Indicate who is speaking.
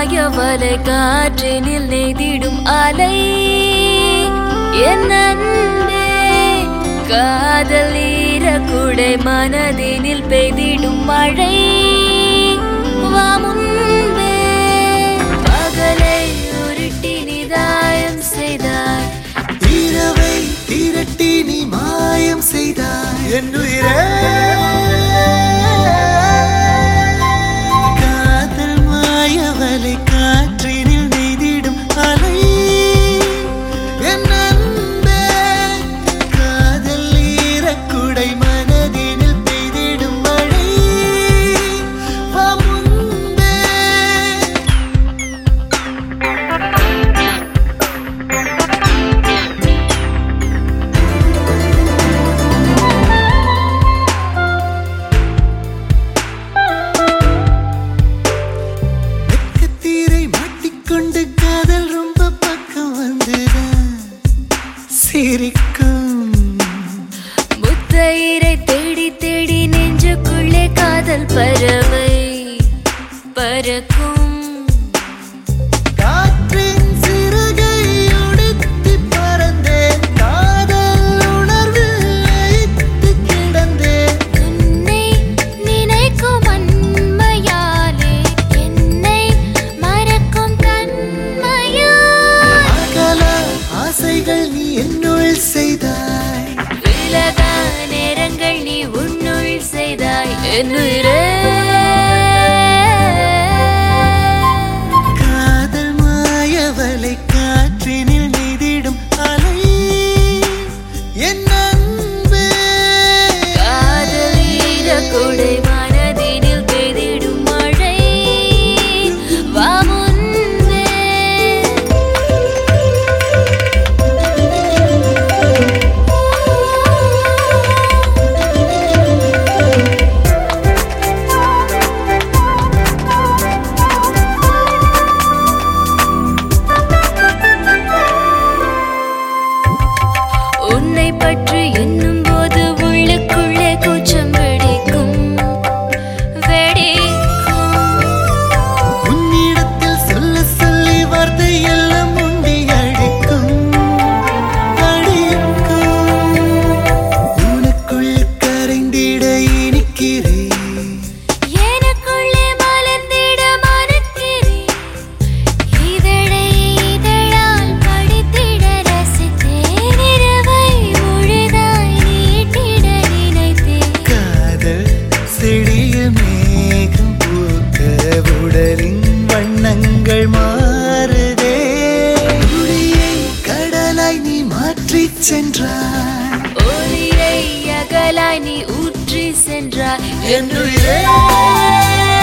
Speaker 1: மாயவலை காற்றினில் நெய்திடும் அலை என் அன்பே காதல் ஈரக்குடை மனதினில் பெய்திடும் மழை வா முன்பே பகலை உருட்டி நிதாயம் செய்தாய்
Speaker 2: இரவை திரட்டி நீ மாயம் செய்தாய் என்னுயிரே காதல் மாயவலை காற்றினில் நெய்திடும் அலை என் அன்பே காதல் ஈரக்குடை மனதினில் பெய்திடும் மழை வா முன்பே வெக்கத்தீரை மாட்டிக்கொண்டு காதல் ரொம்ப பக்கம் வந்துதான் சிரிக்கும்
Speaker 1: முத்தயிரை தேடி தேடி நெஞ்சுக்குள்ளே காதல் பறவை பறக்கும்
Speaker 2: காற்றின் சிறகை உடுத்தி பறந்தேன் காதல் உணர்வில் லயித்து கிடந்தேன்
Speaker 1: உன்னை நினைக்கும் அன்மையாலே என்னை மறக்கும் தன்மையால்
Speaker 2: அகல ஆசைகள் நீ என்னுள் செய்தாய்
Speaker 1: விலகா நேரங்கள் நீ உன்னுள் செய்தாய் என்னுயிரே
Speaker 2: காதல் மாயவலை காற்றினில் நெய்திடும் அலை என் அன்பே
Speaker 1: காதல் ஈரக்குடை மனதினில் பெய்திடும் மழை வா முன்பே உன்னை பற்றி எண்ணும் போது உள்ளுக்குள்ளே கூச்சம் வெடிக்கும் வெடிக்கும்
Speaker 2: உன்னிடத்தில் சொல்ல சொல்லி வார்த்தை எல்லாம் உண்டி அடிக்கும் அடிக்கும் உனக்குள் கரைந்திட இனிக்கிறேன்
Speaker 1: எனக்குள்ளே மலர்ந்திட மறுக்கிறேன் இதழை இதழால் படித்திட ரசித்தேன் இரவை முழுதாய் நீட்டிட நினைத்தேன்
Speaker 2: காதல் செடியில் மேகம் பூத்த உடலின் வண்ணங்கள் மாறுதே ஒளியை கடலாய் நீ மாற்றிச் சென்றாய்
Speaker 1: ஒளியை அகலாய் நீ ஊற்றி சென்றாய்
Speaker 2: என்னுயிரே